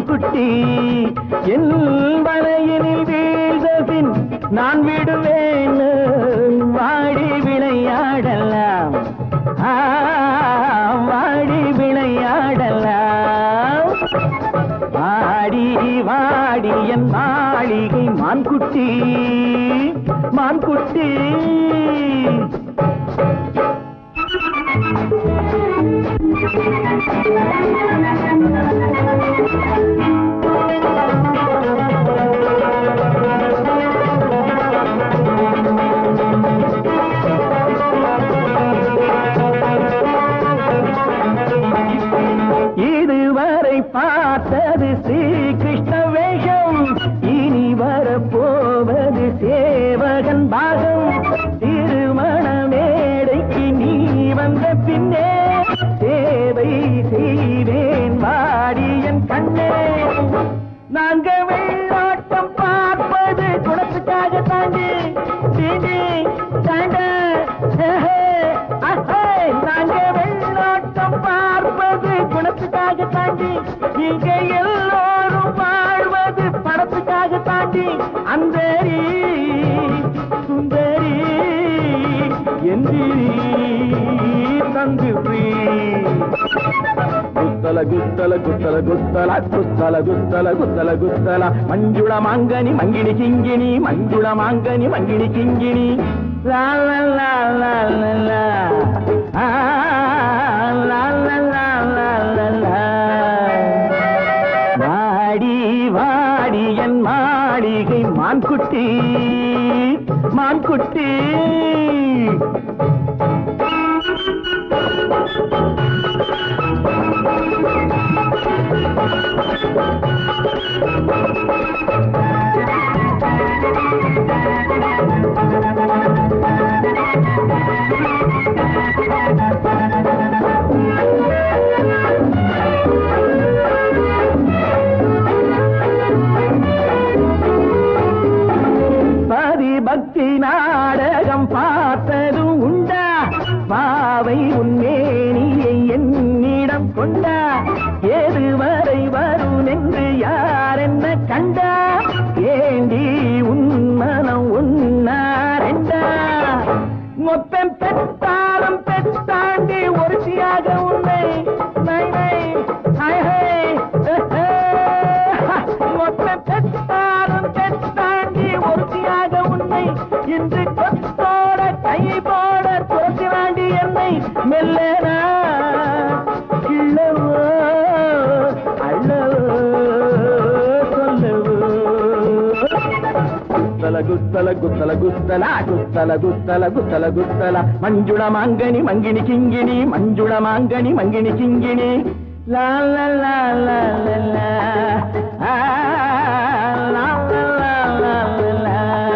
மான்குட்டி என் வலையினில் வீழ்ந்தபின் நான் விடுவேன் வாடி விளையாடலாம் ஆ, வாடி விளையாடலாம் வாடி வாடி என் மாளிகை மான்குட்டி மான்குட்டி இதுவரை பார்த்தது ஸ்ரீ கிருஷ்ண வேஷம் இனி வரப்போவது சேவகன் பாகம் திருமண மேடைக்கு நீ வந்த பின்னே சேவை செய்வேன் வாடியன் கண்ணே நாங்க வெள்ளாட்டம் பார்ப்பது குணத்துக்காக தாண்டி தீண்டி தாண்ட நாங்க வெள்ளாட்டம் பார்ப்பது குணத்துக்காக தாண்டி இங்க எல்லோரும் வாழ்வது பணத்துக்காக தாண்டி அந்தரி சுந்தரி எந்திரி தந்து గుత్తల గుత్తల గుత్తల గుత్తల గుత్తల గుత్తల గుత్తల గుత్తల మంజుళ మాంగని మంగిని కింగిని మంజుళ మాంగని మంగిని కింగిని లా లా లా లా లా లా. ఆ, లా లా లా లా లా లా. வாடி வாடி என் மாளிகை மான்குட்டி மான்குட்டி பதி பக்தி நாடகம் பார்த்ததும் உண்டா பாவை உன்மேனியை என்னிடம் கொண்டா ஏது வரை வரும் என்று யார் என்ன கண்டா ஏண்டி உன் மனம் உன்னாரெண்டா மொத்தம் பெற்றாலும் பெற்றாண்டி ஒருத்தியாக உன்னை நை, நை, ஹை, ஹை, அஹ், அஹ். மொத்தம் பெற்றாலும் பெற்றாண்டி ஒருத்தியாக உன்னை இன்று கொத்தோட கை போட துரத்தினாண்டி என்னை மெல்லனா கிள்ளவோ அள்ளவோ சொல்லவோ గుత్తల గుత్తల గుత్తల గుత్తల గుత్తల గుత్తల గుత్తల గుత్తల మంజుళ మాంగని మంగిని కింగిని మంజుళ మాంగని మంగిని కింగిని లా లా లా లా లా లా. ఆ, లా లా లా లా లా లా.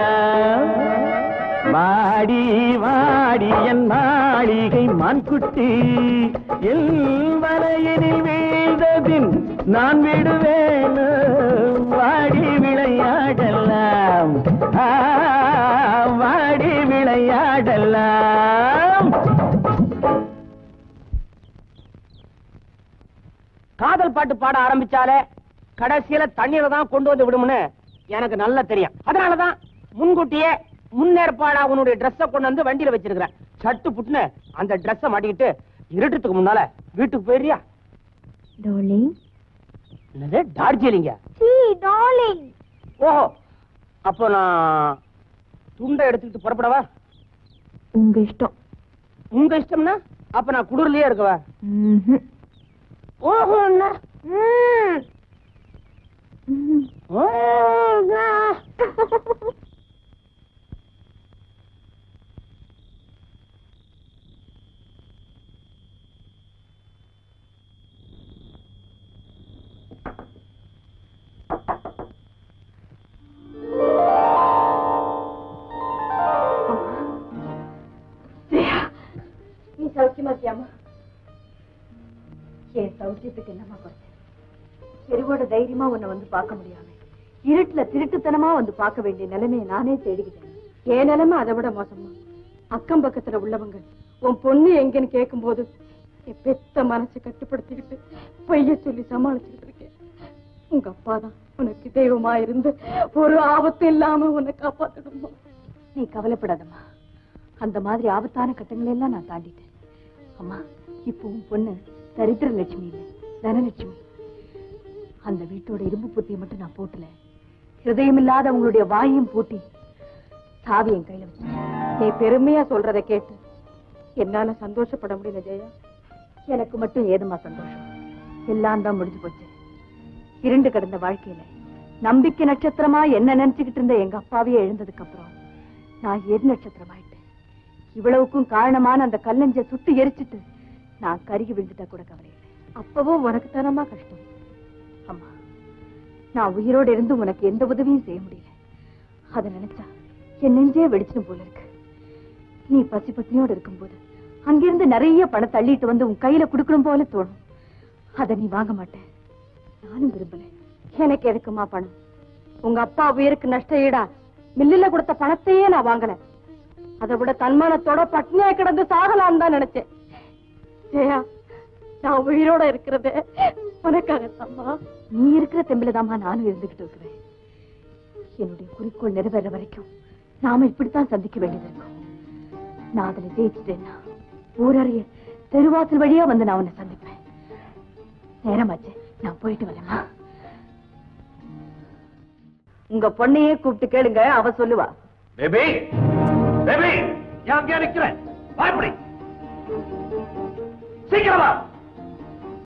வாடி வாடி என் மாளிகை மான்குட்டி எல் வலையினில் வீழ்ந்ததின் நான் விடுவேன் வாடி விளையாடலாம் ஆ, வாடி விளையாடலாம் காதல் பாட்டு பாட ஆரம்பிச்சாலே கடைசியில தண்ணீரை தான் கொண்டு வந்து விடும்னு எனக்கு நல்லா தெரியும் அதனாலதான் முன்கூட்டியே முன்னேற்பாடா உன்னுடைய ட்ரெஸ்ஸ கொண்டு வந்து வண்டியில வச்சிருக்கிறேன் சட்டு புட்டுன்னு அந்த ட்ரெஸ்ஸ மாட்டிக்கிட்டு இருட்டுறதுக்கு முன்னால வீட்டுக்கு போயிடுறியா டார்லிங் என்னது டார்ஜிலிங்க சீ டார்லிங் ஓஹோ அப்போ நான் துண்டை எடுத்துக்கிட்டு புறப்படவா உங்க இஷ்டம் உங்க இஷ்டம்னா அப்ப நான் குளிர்லயே இருக்கவா ம்ஹும். ஓஹோ அண்ணா. ம். ம். ஓ, அண்ணா. நீ சௌக்கியமா இருக்கியாமா என் சௌக்கியத்துக்கு என்னமா குறைச்ச தெருவோட தைரியமா உன்னை வந்து பார்க்க முடியாம இருட்டுல திருட்டுத்தனமா வந்து பார்க்க வேண்டிய நிலைமையை நானே தேடிக்கிட்டேன் என் நிலைமை அதை விட மோசமா அக்கம் பக்கத்துல உள்ளவங்க உன் பொண்ணு எங்கன்னு கேட்கும்போது என் பெத்த மனசை கட்டுப்படுத்திக்கிட்டு பொய்ய சொல்லி சமாளிச்சுக்கிட்டு இருக்கேன் உங்க அப்பா தான் உனக்கு தெய்வமா இருந்து ஒரு ஆபத்து இல்லாம உன்னை காப்பாத்தணுமா நீ கவலைப்படாதம்மா அந்த மாதிரி ஆபத்தான கட்டங்களை எல்லாம் நான் தாண்டிட்டேன் அம்மா இப்போ உன் பொண்ணு தரித்திர லட்சுமி இல்லை தனலட்சுமி அந்த வீட்டோட இரும்பு புத்தியை மட்டும் நான் போட்டல ஹிருதயம் இல்லாத அவங்களுடைய வாயையும் பூட்டி சாவி என் கையில வச்சு நீ பெருமையா சொல்றத கேட்டு என்னால சந்தோஷப்பட முடியல ஜெயா எனக்கு மட்டும் ஏதுமா சந்தோஷம் எல்லாம் தான் முடிஞ்சு போச்சு இருண்டு கிடந்த வாழ்க்கையில நம்பிக்கை நட்சத்திரமா என்ன நினைச்சுக்கிட்டு இருந்த எங்க அப்பாவையே எழுந்ததுக்கு அப்புறம் நான் எது நட்சத்திரம் ஆயிட்டேன் இவ்வளவுக்கும் காரணமான அந்த கல்லஞ்ச சுட்டு எரிச்சிட்டு நான் கருகி விழுந்துட்டா கூட கவலை இல்லை அப்பவும் உனக்கு தானமா கஷ்டம் அம்மா நான் உயிரோட இருந்து உனக்கு எந்த உதவியும் செய்ய முடியல அதை நினைச்சா என் நெஞ்சே வெடிச்சிடும் போல இருக்கு நீ பசி பட்டினியோட இருக்கும்போது அங்கிருந்து நிறைய பணம் தள்ளிட்டு வந்து உன் கையில குடுக்கணும் போல தோணும் அதை நீ வாங்க மாட்டேன் நானும் விரும்பல எனக்கு எதுக்குமா பணம் உங்க அப்பா உயிருக்கு நஷ்ட ஈடா மில்லுல கொடுத்த பணத்தையே நான் வாங்கல அதை விட தன்மானத்தோட பட்னியா கிடந்து சாகலாம் தான் நினைச்சேன் ஜெயா நான் உயிரோட இருக்கிறது உனக்காகத்தாம்மா நீ இருக்கிற தெம்பிலதாம்மா நானும் இருந்துகிட்டு இருக்கிறேன் என்னுடைய குறிக்கோள் நிறைவேற வரைக்கும் நாம இப்படித்தான் சந்திக்க வேண்டியது இருக்கும் நான் அதுல ஜெயிச்சிட்டேன்னா ஊரறிய தெருவாசல் வழியா வந்து நான் உன்னை சந்திப்பேன் நேரமாச்சு நான் போயிட்டு வரேம்மா உங்க பொண்ணையே கூப்பிட்டு கேளுங்க அவ சொல்லுவா பேபி பேபி ஏன் அங்கே நிக்கிறேன் பயப்படி சீக்கிரம் வா